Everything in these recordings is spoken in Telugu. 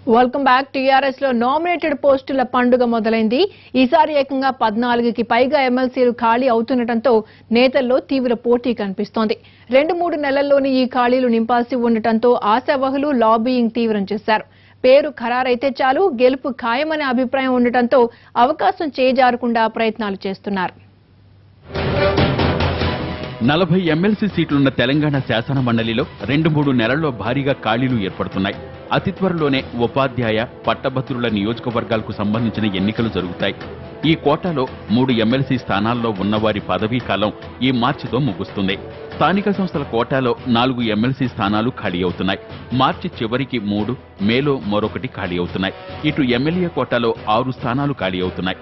వెల్కమ్ బ్యాక్ టీఆర్ఎస్ లో నామినేటెడ్ పోస్టుల పండుగ మొదలైంది ఈసారి ఏకంగా పద్నాలుగుకి పైగా ఎమ్మెల్సీలు ఖాళీ అవుతుండటంతో నేతల్లో తీవ్ర పోటీ కనిపిస్తోంది రెండు మూడు నెలల్లోనే ఈ ఖాళీలు నింపాల్సి ఉండటంతో ఆశావహులు లాబీయింగ్ తీవ్రం చేశారు పేరు ఖరారైతే చాలు గెలుపు ఖాయమనే అభిప్రాయం ఉండటంతో అవకాశం చేజారకుండా ప్రయత్నాలు చేస్తున్నారు నలభై ఎమ్మెల్సీ సీట్లున్న తెలంగాణ శాసన మండలిలో రెండు మూడు నెలల్లో భారీగా ఖాళీలు ఏర్పడుతున్నాయి అతి త్వరలోనే ఉపాధ్యాయ పట్టభద్రుల నియోజకవర్గాలకు సంబంధించిన ఎన్నికలు జరుగుతాయి ఈ కోటాలో మూడు ఎమ్మెల్సీ స్థానాల్లో ఉన్నవారి పదవీ కాలం ఈ మార్చితో ముగుస్తుంది స్థానిక సంస్థల కోటాలో నాలుగు ఎమ్మెల్సీ స్థానాలు ఖాళీ అవుతున్నాయి మార్చి చివరికి మూడు మేలో మరొకటి ఖాళీ అవుతున్నాయి ఇటు ఎమ్మెల్యే కోటాలో ఆరు స్థానాలు ఖాళీ అవుతున్నాయి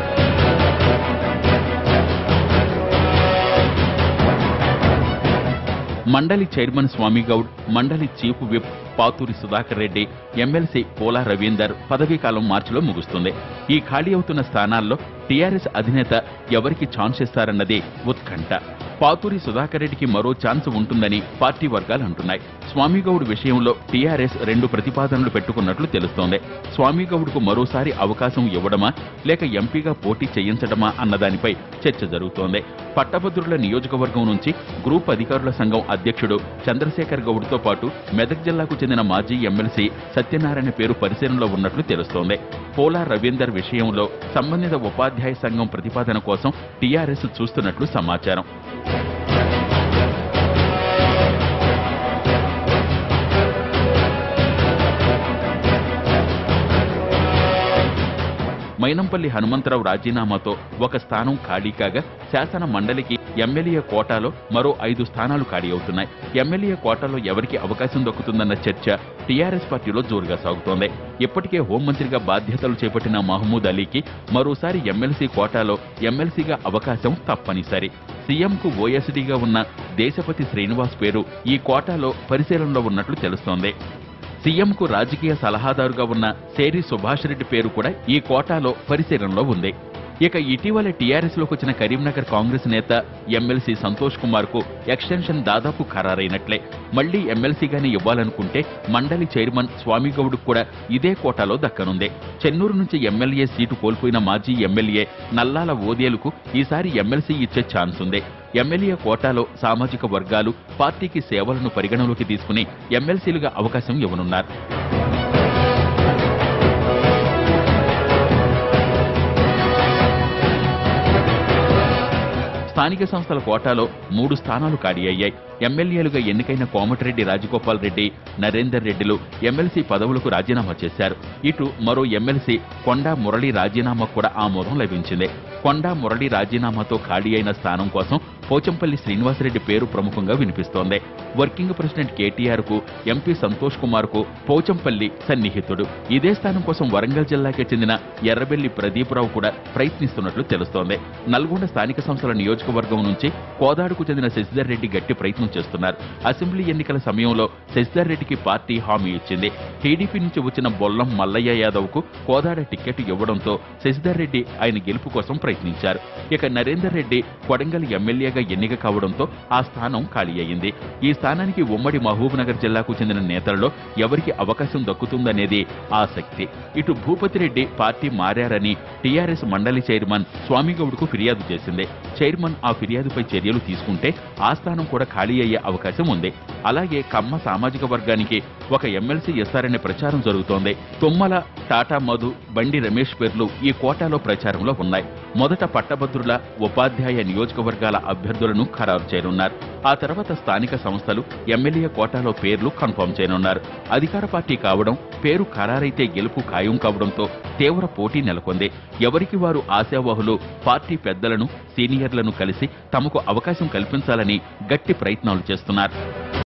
మండలి చైర్మన్ స్వామి గౌడ్ మండలి chief whip Pathuri Sudhakar Reddy MLC Pola Ravinder పదవీకాలం మార్చిలో ముగుస్తుంది ఈ ఖాళీ అవుతున్న స్థానాల్లో టీఆర్ఎస్ అధినేత ఎవరికి ఛాన్స్ ఇస్తారన్నది ఉత్కంఠ పాతూరి సుధాకర్ రెడ్డికి మరో ఛాన్స్ ఉంటుందని పార్టీ వర్గాలు అంటున్నాయి స్వామిగౌడ్ విషయంలో టీఆర్ఎస్ రెండు ప్రతిపాదనలు పెట్టుకున్నట్లు తెలుస్తోంది స్వామిగౌడ్కు మరోసారి అవకాశం ఇవ్వడమా లేక ఎంపీగా పోటీ చేయించడమా అన్నదానిపై చర్చ జరుగుతోంది పట్టభద్రుల నియోజకవర్గం నుంచి గ్రూప్ అధికారుల సంఘం అధ్యక్షుడు చంద్రశేఖర్ గౌడ్తో పాటు మెదక్ జిల్లాకు చెందిన మాజీ ఎమ్మెల్సీ సత్యనారాయణ పేరు పరిశీలనలో ఉన్నట్లు తెలుస్తోంది పోలా రవీందర్ విషయంలో సంబంధిత ఉపాధ్యాయ సంఘం ప్రతిపాదన కోసం టీఆర్ఎస్ చూస్తున్నట్లు సమాచారం మైనంపల్లి హనుమంతరావు రాజీనామాతో ఒక స్థానం ఖాళీ కాగా శాసన మండలికి ఎమ్మెల్యే కోటాలో మరో ఐదు స్థానాలు ఖాళీ అవుతున్నాయి ఎమ్మెల్యే కోటాలో ఎవరికి అవకాశం దక్కుతుందన్న చర్చ టీఆర్ఎస్ పార్టీలో జోరుగా సాగుతోంది ఇప్పటికే హోంమంత్రిగా బాధ్యతలు చేపట్టిన మహమూద్ అలీకి మరోసారి ఎమ్మెల్సీ కోటాలో ఎమ్మెల్సీగా అవకాశం తప్పనిసరి సీఎంకు ఓఎస్డీగా ఉన్న దేశపతి శ్రీనివాస్ పేరు ఈ కోటాలో పరిశీలనలో ఉన్నట్లు తెలుస్తోంది సీఎంకు రాజకీయ సలహాదారుగా ఉన్న సేరి సుభాష్ రెడ్డి పేరు కూడా ఈ కోటాలో పరిశీలనలో ఉంది ఇక ఇటీవల టీఆర్ఎస్ లోకి వచ్చిన కరీంనగర్ కాంగ్రెస్ నేత ఎమ్మెల్సీ సంతోష్ కుమార్ కు ఎక్స్టెన్షన్ దాదాపు ఖరారైనట్లే మళ్లీ ఎమ్మెల్సీగానే ఇవ్వాలనుకుంటే మండలి చైర్మన్ స్వామిగౌడ్కు కూడా ఇదే కోటాలో దక్కనుంది చెన్నూరు నుంచి ఎమ్మెల్యే సీటు కోల్పోయిన మాజీ ఎమ్మెల్యే నల్లాల ఓదేలుకు ఈసారి ఎమ్మెల్సీ ఇచ్చే ఛాన్స్ ఉంది ఎమ్మెల్యే కోటాలో సామాజిక వర్గాలు పార్టీకి సేవలను పరిగణలోకి తీసుకుని ఎమ్మెల్సీలుగా అవకాశం ఇవ్వనున్నారు స్థానిక సంస్థల కోటాలో మూడు స్థానాలు ఖాళీ అయ్యాయి ఎమ్మెల్యేలుగా ఎన్నికైన కోమటిరెడ్డి రాజగోపాల్ రెడ్డి నరేందర్ రెడ్డిలు ఎమ్మెల్సీ పదవులకు రాజీనామా చేశారు ఇటు మరో ఎమ్మెల్సీ కొండా మురళి రాజీనామా కూడా ఆమోదం లభించింది కొండా మురళి రాజీనామాతో ఖాళీ అయిన స్థానం కోసం పోచంపల్లి శ్రీనివాసరెడ్డి పేరు ప్రముఖంగా వినిపిస్తోంది వర్కింగ్ ప్రెసిడెంట్ కేటీఆర్ కు ఎంపీ సంతోష్ కుమార్ కు పోచంపల్లి సన్నిహితుడు ఇదే స్థానం కోసం వరంగల్ జిల్లాకి చెందిన ఎర్రబెల్లి ప్రదీపరావు కూడా ప్రయత్నిస్తున్నట్లు తెలుస్తోంది నల్గొండ స్థానిక సంస్థల నియోజకవర్గం నుంచి కోదాడుకు చెందిన శశిధర్ రెడ్డి గట్టి ప్రయత్నం చేస్తున్నారు అసెంబ్లీ ఎన్నికల సమయంలో శశిధర్ రెడ్డికి పార్టీ హామీ ఇచ్చింది టీడీపీ నుంచి వచ్చిన బొల్లం మల్లయ్య యాదవ్ కు కోదాడ టికెట్ ఇవ్వడంతో శశిధర్ రెడ్డి ఆయన గెలుపు కోసం ప్రయత్నించారు ఇక నరేందర్ రెడ్డి కొడంగల్ ఎమ్మెల్యేగా ఎన్నిక కావడంతో ఆ స్థానం ఖాళీ అయింది ఈ స్థానానికి ఉమ్మడి మహబూబ్ నగర్ జిల్లాకు చెందిన నేతలలో ఎవరికి అవకాశం దక్కుతుందనేది ఆసక్తి ఇటు భూపతి రెడ్డి పార్టీ మారారని టీఆర్ఎస్ మండలి చైర్మన్ స్వామిగౌడ్కు ఫిర్యాదు చేసింది చైర్మన్ ఆ ఫిర్యాదుపై చర్యలు తీసుకుంటే ఆ స్థానం కూడా ఖాళీ అయ్యే అవకాశం ఉంది అలాగే కమ్మ సామాజిక వర్గానికి ఒక ఎమ్మెల్సీ ఇస్తారనే ప్రచారం జరుగుతోంది తుమ్మల టాటా మధు బండి రమేష్ పేర్లు ఈ కోటాలో ప్రచారంలో ఉన్నాయి మొదట పట్టభద్రుల ఉపాధ్యాయ నియోజకవర్గాల అభ్యర్థులను ఖరారు చేయనున్నారు ఆ తర్వాత స్థానిక సంస్థలు ఎమ్మెల్యే కోటాలో పేర్లు కన్ఫర్మ్ చేయనున్నారు అధికార పార్టీ కావడం పేరు ఖరారైతే గెలుపు ఖాయం కావడంతో తీవ్ర పోటీ నెలకొంది ఎవరికి వారు ఆశావాహులు పార్టీ పెద్దలను సీనియర్లను కలిసి తమకు అవకాశం కల్పించాలని గట్టి ప్రయత్నాలు చేస్తున్నారు